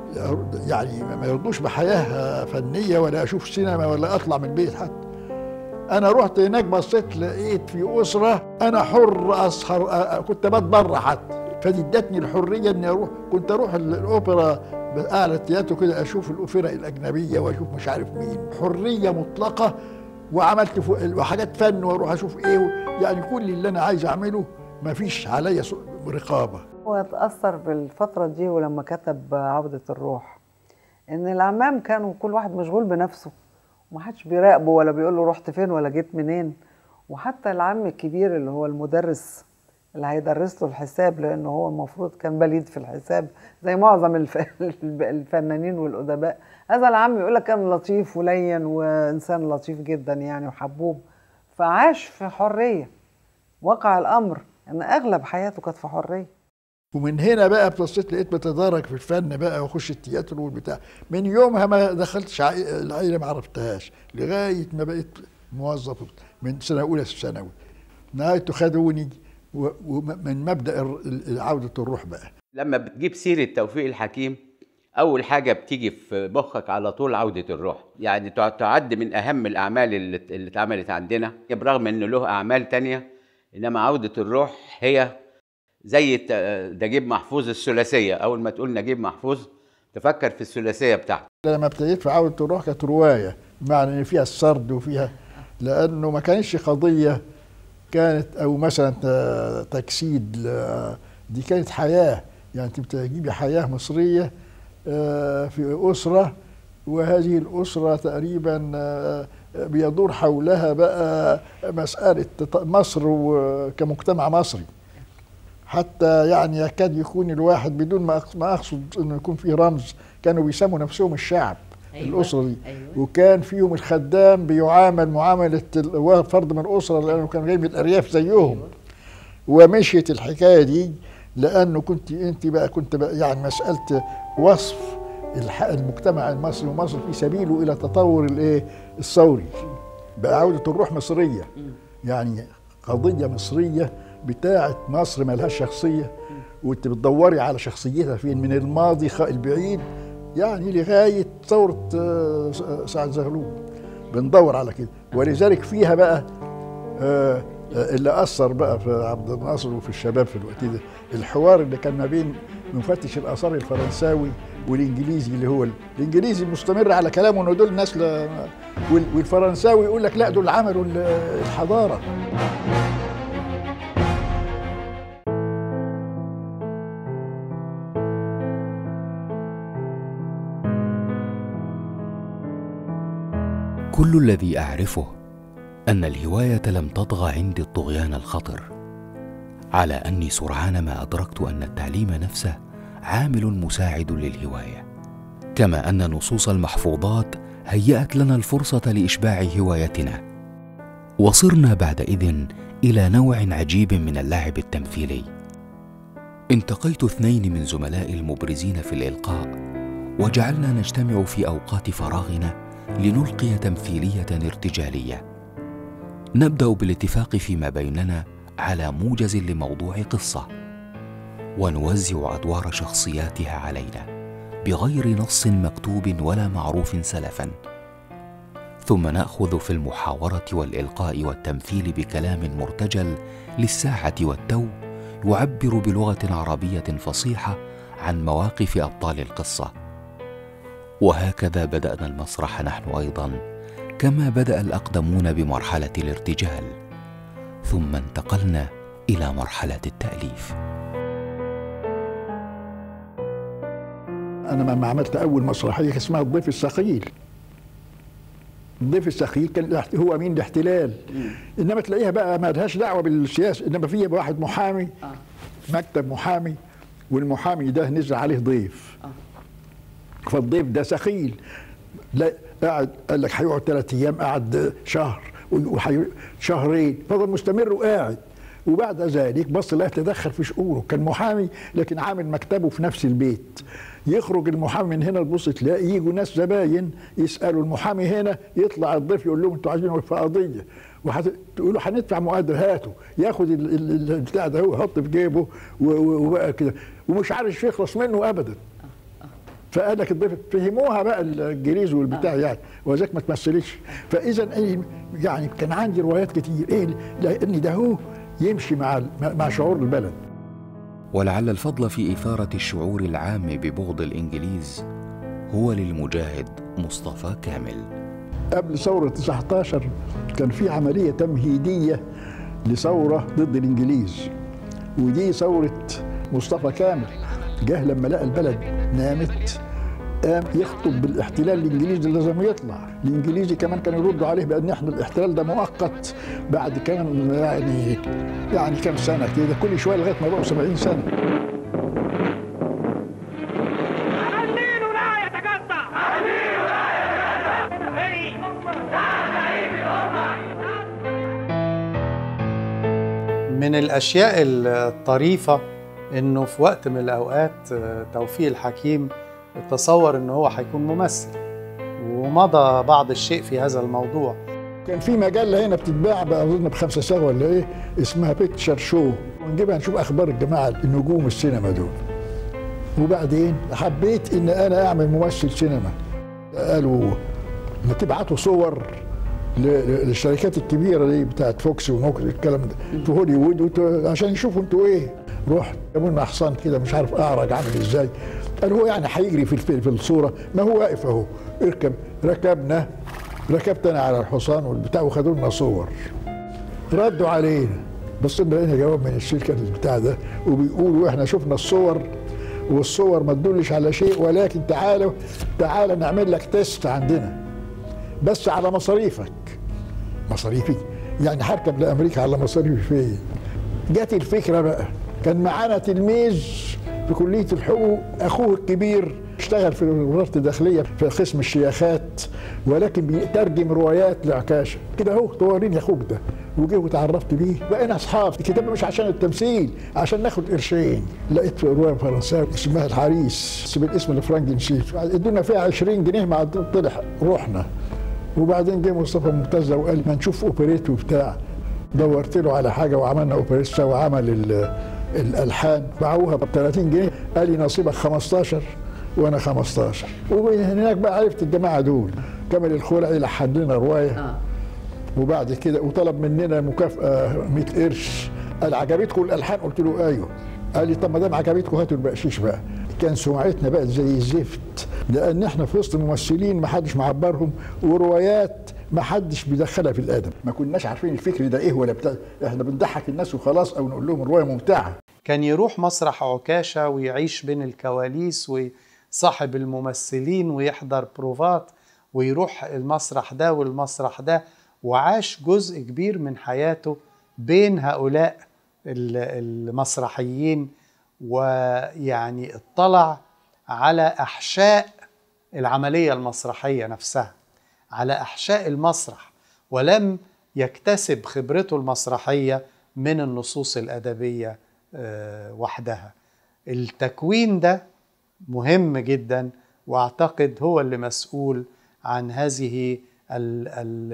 Speaker 1: يعني ما يرضوش بحياه فنيه ولا اشوف سينما ولا اطلع من البيت حتى انا رحت هناك بصيت لقيت في اسره انا حر اسهر أ- أ- كنت بتبرع حتى فدي ادتني الحريه اني اروح كنت اروح ال- الاوبرا اعلى التياترو كده اشوف الاوبرا الاجنبيه واشوف مش عارف مين حريه مطلقه وعملت فوق- وحاجات فن واروح اشوف ايه يعني كل اللي انا عايز اعمله ما فيش عليا سو- رقابه
Speaker 4: واتأثر بالفترة دي ولما كتب عودة الروح إن العمام كانوا كل واحد مشغول بنفسه ومحدش بيراقبه ولا بيقول له رحت فين ولا جيت منين وحتى العم الكبير اللي هو المدرس اللي هيدرس له الحساب لأنه هو المفروض كان بليد في الحساب زي معظم الف... الفنانين والأدباء هذا العم يقول لك كان لطيف ولين وإنسان لطيف جدا يعني وحبوب فعاش في حرية وقع الأمر إن أغلب حياته كانت في حرية
Speaker 1: ومن هنا بقى بصيت لقيت بتدرج في الفن بقى واخش التياترو والبتاع من يومها ما دخلتش عائ- العائله ما عرفتهاش لغايه ما بقيت موظف من سنه اولى ثانوي نهايته خدوني و- ومن مبدا الر- ال- عوده الروح بقى
Speaker 5: لما بتجيب سيرة توفيق الحكيم أول حاجة بتيجي في مخك على طول عودة الروح يعني تع- تعد من أهم الأعمال اللي اللي اتعملت عندنا برغم إنه له أعمال تانية إنما عودة الروح هي زي ت- نجيب محفوظ الثلاثية أول ما تقول نجيب محفوظ تفكر في الثلاثية بتاعته
Speaker 1: لما ابتديت في عوده الروح كانت روايه بمعنى ان فيها السرد وفيها لانه ما كانتش قضيه كانت او مثلا ت- تجسيد ل- دي كانت حياه يعني انت بتجيبي حياه مصريه آه، في اسره وهذه الاسره تقريبا آه، بيدور حولها بقى مساله تط- مصر و- كمجتمع مصري حتى يعني يكاد يكون الواحد بدون ما أقص- ما اقصد انه يكون في رمز كانوا بيسموا نفسهم الشعب
Speaker 7: أيوة،
Speaker 1: أيوة الاسره دي
Speaker 7: أيوة.
Speaker 1: وكان فيهم الخدام بيعامل معامله ال- هو فرد من الاسره لانه كان جاي من الارياف زيهم ومشيت الحكايه دي لانه كنت انت بقى كنت بقى يعني مساله وصف الح- المجتمع المصري ومصر في سبيله الى تطور الايه الثوري بقى عوده الروح مصريه يعني قضيه مصريه بتاعه مصر ملهاش شخصيه وانت بتدوري على شخصيتها فين من الماضي خ- البعيد يعني لغايه ثوره آه، س- سعد زغلول بندور على كده ولذلك فيها بقى آه، آه، اللي اثر بقى في عبد الناصر وفي الشباب في الوقت ده الحوار اللي كان ما بين مفتش الاثار الفرنساوي والانجليزي اللي هو الانجليزي مستمر على كلامه انه دول ناس ل... وال- والفرنساوي يقول لك لا دول عملوا ال- الحضاره
Speaker 2: كل الذي اعرفه ان الهوايه لم تطغى عندي الطغيان الخطر على اني سرعان ما ادركت ان التعليم نفسه عامل مساعد للهوايه كما ان نصوص المحفوظات هيات لنا الفرصه لاشباع هوايتنا وصرنا بعدئذ الى نوع عجيب من اللعب التمثيلي انتقيت اثنين من زملائي المبرزين في الالقاء وجعلنا نجتمع في اوقات فراغنا لنلقي تمثيليه ارتجاليه نبدا بالاتفاق فيما بيننا على موجز لموضوع قصه ونوزع ادوار شخصياتها علينا بغير نص مكتوب ولا معروف سلفا ثم ناخذ في المحاوره والالقاء والتمثيل بكلام مرتجل للساعه والتو يعبر بلغه عربيه فصيحه عن مواقف ابطال القصه وهكذا بدانا المسرح نحن ايضا كما بدا الاقدمون بمرحله الارتجال ثم انتقلنا الى مرحله التاليف
Speaker 1: انا لما عملت اول مسرحيه كان اسمها الضيف الثقيل الضيف الثقيل كان الاحت- هو امين الاحتلال انما تلاقيها بقى ما لهاش دعوه بالسياسه انما فيها واحد محامي مكتب محامي والمحامي ده نزل عليه ضيف فالضيف ده ثقيل لا قعد قال لك هيقعد ثلاث ايام قعد شهر وحي... شهرين فضل مستمر وقاعد وبعد ذلك بص لا يتدخل في شؤونه كان محامي لكن عامل مكتبه في نفس البيت يخرج المحامي من هنا تبص تلاقي يجوا ناس زباين يسالوا المحامي هنا يطلع الضيف يقول لهم انتوا عايزين في قضيه وتقولوا هندفع مقدر هاته ياخد ال- ال- البتاع ده هو يحط في جيبه و- و- وبقى كده ومش عارف يخلص منه ابدا فقال لك الضيف فهموها بقى الانجليز والبتاع يعني وذاك ما تمثلش فاذا إيه يعني كان عندي روايات كتير ايه لان ده هو يمشي مع مع شعور البلد
Speaker 2: ولعل الفضل في إثارة الشعور العام ببغض الإنجليز هو للمجاهد مصطفى كامل
Speaker 1: قبل ثورة 19 كان في عملية تمهيدية لثورة ضد الإنجليز ودي ثورة مصطفى كامل جه لما لقى البلد نامت قام يخطب بالاحتلال الانجليزي اللي لازم يطلع الانجليزي كمان كانوا يردوا عليه بان احنا الاحتلال ده مؤقت بعد كام يعني يعني كام سنه كده كل شويه لغايه ما بقوا 70 سنه
Speaker 7: النيل لا يتقطع النيل لا يتقطع
Speaker 3: من الاشياء الطريفه انه في وقت من الاوقات آه، توفيق الحكيم تصور ان هو هيكون ممثل ومضى بعض الشيء في هذا الموضوع
Speaker 1: كان في مجله هنا بتتباع بقى اظن بخمسه سنه ولا ايه اسمها بيكتشر شو ونجيبها نشوف اخبار الجماعه النجوم السينما دول وبعدين حبيت ان انا اعمل ممثل سينما قالوا ما تبعتوا صور ل- ل- للشركات الكبيره دي بتاعت فوكس وموكس الكلام ده في هوليوود وت- عشان يشوفوا انتوا ايه رحت جابوا لنا حصان كده مش عارف اعرج عامل ازاي قال هو يعني هيجري في الف- في الصوره ما هو واقف اهو اركب ركبنا ركبت انا على الحصان والبتاع وخدوا لنا صور ردوا علينا بس لقينا جواب من الشركه بتاع ده وبيقولوا احنا شفنا الصور والصور ما تدلش على شيء ولكن تعالوا تعالى نعمل لك تيست عندنا بس على مصاريفك مصاريفي يعني هركب لامريكا على مصاريفي فين جت الفكره بقى كان معانا تلميذ في كليه الحقوق اخوه الكبير اشتغل في وزاره الداخليه في قسم الشياخات ولكن بيترجم روايات لعكاشه كده اهو توريني اخوك ده وجه وتعرفت بيه بقينا اصحاب الكتاب مش عشان التمثيل عشان ناخد قرشين لقيت في روايه فرنساوي اسمها الحريس اسم الاسم الفرنجي نسيت ادونا فيها 20 جنيه مع طلع رحنا وبعدين جه مصطفى ممتازه وقال ما نشوف اوبريت وبتاع دورت له على حاجه وعملنا اوبريت سوا وعمل ال- الالحان باعوها ب 30 جنيه قال لي نصيبك 15 وانا 15 ومن هناك بقى عرفت الجماعه دول كامل الخلعي لحن لنا روايه وبعد كده وطلب مننا مكافاه 100 قرش قال عجبتكم الالحان قلت له ايوه قال لي طب ما دام عجبتكم هاتوا البقشيش بقى كان سمعتنا بقت زي الزفت لان احنا في وسط ممثلين ما حدش معبرهم وروايات ما حدش بيدخلها في الادب ما كناش عارفين الفكر ده ايه ولا بتاع احنا بنضحك الناس وخلاص او نقول لهم روايه ممتعه
Speaker 3: كان يروح مسرح عكاشة ويعيش بين الكواليس وصاحب الممثلين ويحضر بروفات ويروح المسرح ده والمسرح ده وعاش جزء كبير من حياته بين هؤلاء ال- المسرحيين ويعني اطلع على أحشاء العملية المسرحية نفسها على أحشاء المسرح ولم يكتسب خبرته المسرحية من النصوص الأدبية آه، وحدها التكوين ده مهم جدا واعتقد هو اللي مسؤول عن هذه ال ال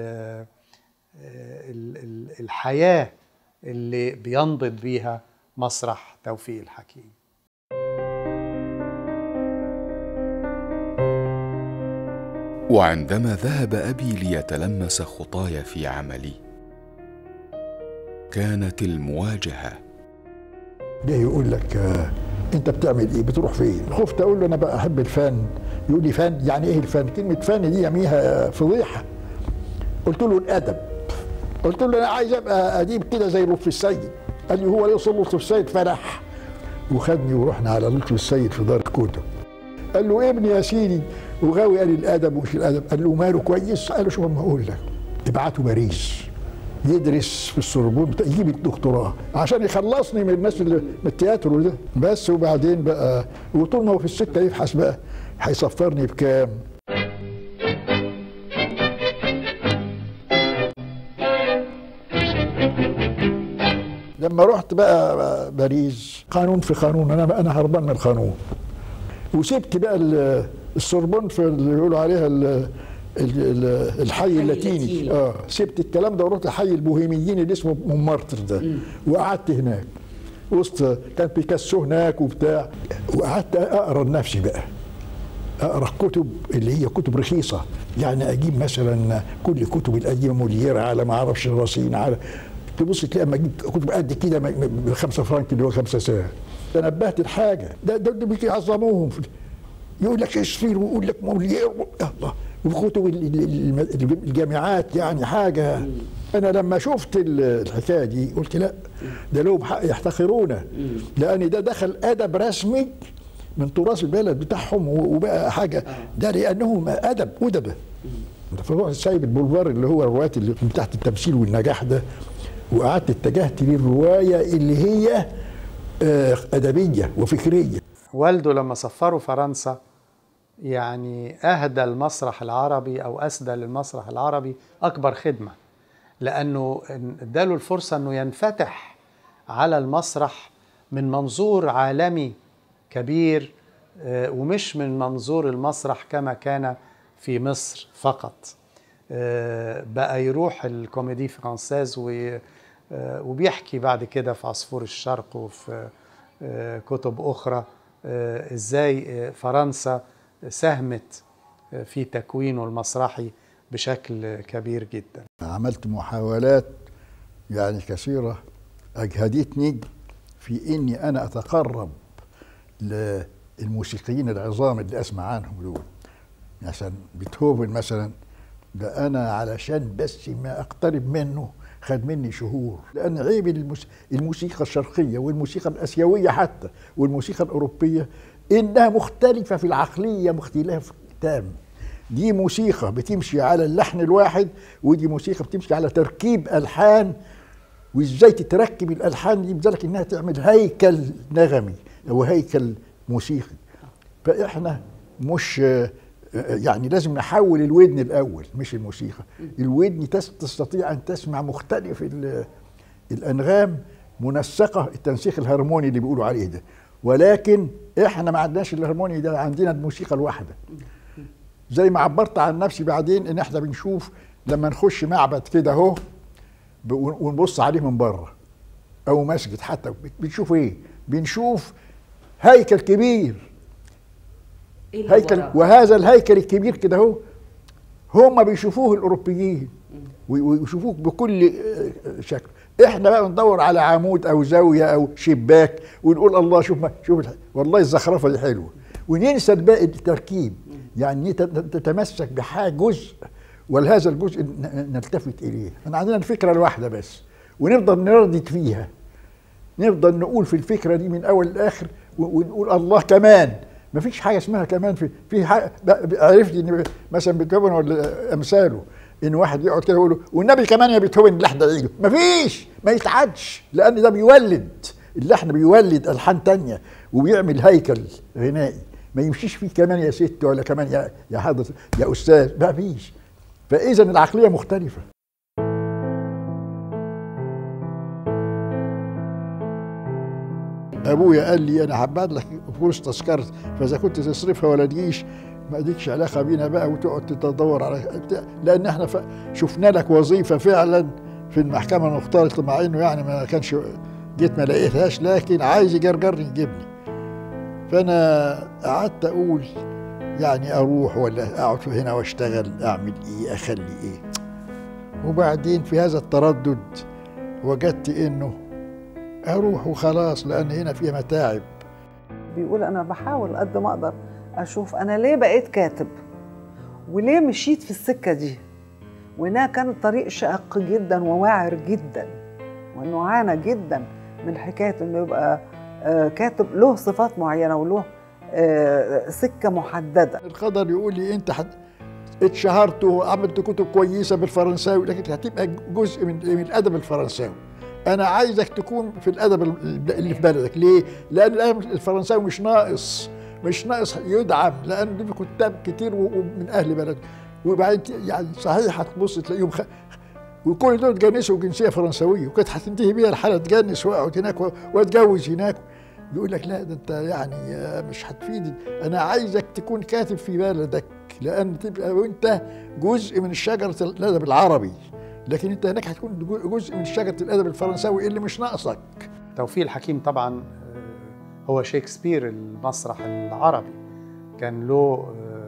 Speaker 3: ال ال الحياه اللي بينضد بيها مسرح توفيق الحكيم
Speaker 2: وعندما ذهب ابي ليتلمس خطاي في عملي كانت المواجهه
Speaker 1: جه يقول لك آه انت بتعمل ايه بتروح فين خفت اقول له انا بقى احب الفن يقول لي فن يعني ايه الفن كلمه فن دي يميها فضيحه قلت له الادب قلت له انا عايز ابقى اديب كده زي لطفي السيد قال لي هو يوصل لطفي السيد فرح وخدني ورحنا على لطفي السيد في دار الكتب قال له ابني يا سيدي وغاوي قال الادب ومش الادب قال له ماله كويس قال له شوف ما اقول لك تبعته باريس يدرس في السوربون بتا- يجيب الدكتوراه عشان يخلصني من الناس اللي من التياترو ده بس وبعدين بقى وطول ما هو في السكه يبحث بقى هيصفرني بكام لما رحت بقى باريس قانون في قانون انا انا هربان من القانون وسبت بقى ال- السوربون في اللي بيقولوا عليها ال- ال- ال- الحي اللاتيني اه سبت الكلام ده ورحت حي البوهيميين اللي اسمه مونمارتر ده وقعدت هناك وسط كان بيكاسو هناك وبتاع وقعدت اقرا لنفسي بقى اقرا كتب اللي هي كتب رخيصه يعني اجيب مثلا كل كتب القديمه موليير على ما اعرفش راسين على تبص تلاقي اما اجيب كتب قد كده ب 5 فرنك اللي هو 5 ساعه تنبهت الحاجه ده ده, ده بيعظموهم يقول لك شكسبير ويقول لك موليير الله وكتب ال- ال- ال- الجامعات يعني حاجه انا لما شفت ال- الحكايه دي قلت لا ده لهم حق يحتقرونا لان ده دخل ادب رسمي من تراث البلد بتاعهم و- وبقى حاجه ده لانهم ادب ادبه فروح سايب البولفار اللي هو الروايات اللي من تحت التمثيل والنجاح ده وقعدت اتجهت للروايه اللي هي آه، ادبيه وفكريه
Speaker 3: والده لما سفروا فرنسا يعني أهدى المسرح العربي أو أسدى للمسرح العربي أكبر خدمة لأنه اداله الفرصة أنه ينفتح على المسرح من منظور عالمي كبير آه، ومش من منظور المسرح كما كان في مصر فقط آه، بقى يروح الكوميدي فرانسيز وي- آه، وبيحكي بعد كده في عصفور الشرق وفي آه، كتب أخرى آه، إزاي آه، فرنسا ساهمت آه، في تكوينه المسرحي بشكل كبير جدا
Speaker 1: عملت محاولات يعني كثيرة أجهدتني في إني أنا أتقرب للموسيقيين العظام اللي أسمع عنهم دول مثلا بيتهوفن مثلا ده أنا علشان بس ما أقترب منه خد مني شهور لأن عيب الموس- الموسيقى الشرقية والموسيقى الآسيوية حتى والموسيقى الأوروبية إنها مختلفة في العقلية مختلف تام دي موسيقى بتمشي على اللحن الواحد ودي موسيقى بتمشي على تركيب ألحان وازاي تتركب الالحان دي بذلك انها تعمل هيكل نغمي او هيكل موسيقي فاحنا مش يعني لازم نحول الودن الاول مش الموسيقى الودن تس- تستطيع ان تسمع مختلف ال- الانغام منسقه التنسيق الهرموني اللي بيقولوا عليه ده ولكن احنا ما عندناش الهرموني ده عندنا الموسيقى الواحده زي ما عبرت عن نفسي بعدين ان احنا بنشوف لما نخش معبد كده اهو ب- ونبص عليه من بره او مسجد حتى بنشوف ايه بنشوف هيكل كبير
Speaker 8: إيه اللي
Speaker 1: هيكل
Speaker 8: وراه؟
Speaker 1: وهذا الهيكل الكبير كده اهو هم بيشوفوه الاوروبيين وي- ويشوفوه بكل آه، شكل احنا بقى بندور على عمود او زاويه او شباك ونقول الله شوف ما شوف الح- والله الزخرفه دي حلوه وننسى باقي التركيب يعني نت- تتمسك بحاجه جزء ولهذا الجزء ن- نلتفت اليه احنا عندنا الفكره الواحده بس ونفضل نردد فيها نفضل نقول في الفكره دي من اول لاخر و- ونقول الله كمان ما فيش حاجه اسمها كمان في في حاجة ب- ب- عرفت ان مثلا بيتهوفن ولا امثاله ان واحد يقعد كده يقول له والنبي كمان يا بيتهوفن اللحن ده عيده ما فيش ما يتعدش لان ده بيولد اللحن بيولد الحان تانية وبيعمل هيكل غنائي ما يمشيش فيه كمان يا ست ولا كمان يا يا حضرتك يا استاذ ما فيش فاذا العقليه مختلفه ابويا قال لي انا هبعت لك فلوس تذكره فاذا كنت تصرفها ولا تجيش ما ليكش علاقه بينا بقى وتقعد تدور على بتاع. لان احنا ف... شفنا لك وظيفه فعلا في المحكمه المختلطه مع انه يعني ما كانش جيت ما لقيتهاش لكن عايز يجرجرني يجيبني فانا قعدت اقول يعني اروح ولا اقعد هنا واشتغل اعمل ايه اخلي ايه وبعدين في هذا التردد وجدت انه اروح وخلاص لان هنا فيها متاعب
Speaker 4: بيقول انا بحاول قد ما اقدر اشوف انا ليه بقيت كاتب وليه مشيت في السكه دي وانها كانت طريق شاق جدا وواعر جدا وانه عانى جدا من حكايه انه يبقى آه، كاتب له صفات معينه وله آه، سكه محدده
Speaker 1: القدر يقول لي انت حت... اتشهرت وعملت كتب كويسه بالفرنساوي لكن هتبقى جزء من من الادب الفرنساوي انا عايزك تكون في الادب اللي في بلدك ليه لان الادب الفرنساوي مش ناقص مش ناقص يدعم لان دي كتاب كتير و- ومن اهل بلد وبعدين ت- يعني صحيح هتبص تلاقيهم خ... وكل دول اتجنسوا جنسيه فرنسويه وكانت هتنتهي بيها الحاله اتجنس واقعد هناك و- واتجوز هناك يقول لك لا ده انت يعني آه، مش هتفيد انا عايزك تكون كاتب في بلدك لان تبقى وانت جزء من شجره الادب العربي لكن انت هناك هتكون جو- جزء من شجره الادب الفرنساوي اللي مش ناقصك
Speaker 3: توفيق الحكيم طبعا آه، هو شكسبير المسرح العربي كان له آه،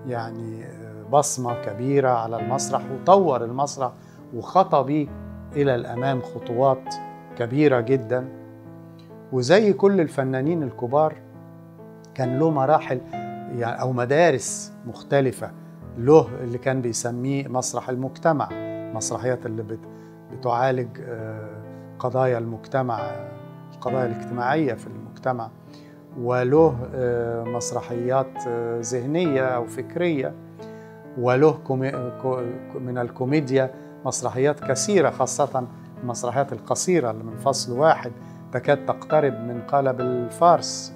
Speaker 3: يعني بصمة كبيرة على المسرح وطور المسرح وخطى بيه إلى الأمام خطوات كبيرة جدا وزي كل الفنانين الكبار كان له مراحل يعني أو مدارس مختلفة له اللي كان بيسميه مسرح المجتمع مسرحيات اللي بت بتعالج قضايا المجتمع القضايا الاجتماعية في المجتمع وله مسرحيات ذهنية أو فكرية وله من الكوميديا مسرحيات كثيرة خاصة المسرحيات القصيرة اللي من فصل واحد تكاد تقترب من قالب الفارس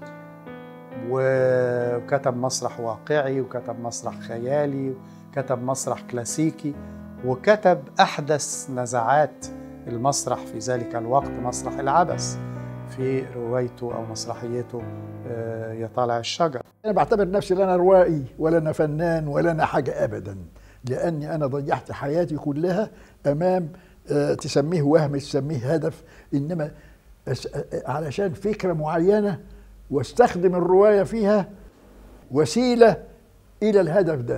Speaker 3: وكتب مسرح واقعي وكتب مسرح خيالي وكتب مسرح كلاسيكي وكتب أحدث نزعات المسرح في ذلك الوقت مسرح العبث في روايته أو مسرحيته يا طالع الشجر
Speaker 1: أنا بعتبر نفسي لا أنا روائي ولا أنا فنان ولا أنا حاجة أبدا لأني أنا ضيعت حياتي كلها أمام تسميه وهم تسميه هدف إنما علشان فكرة معينة واستخدم الرواية فيها وسيلة إلى الهدف ده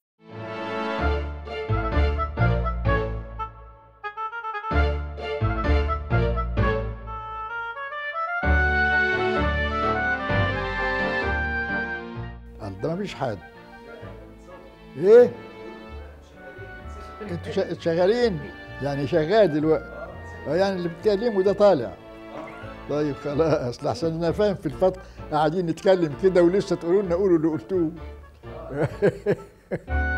Speaker 1: ده مفيش حد ايه انتوا شغالين يعني شغال دلوقتي يعني اللي بتكلمه ده طالع طيب خلاص لحسن انا فاهم في الفتره قاعدين نتكلم كده ولسه تقولوا لنا قولوا اللي قلتوه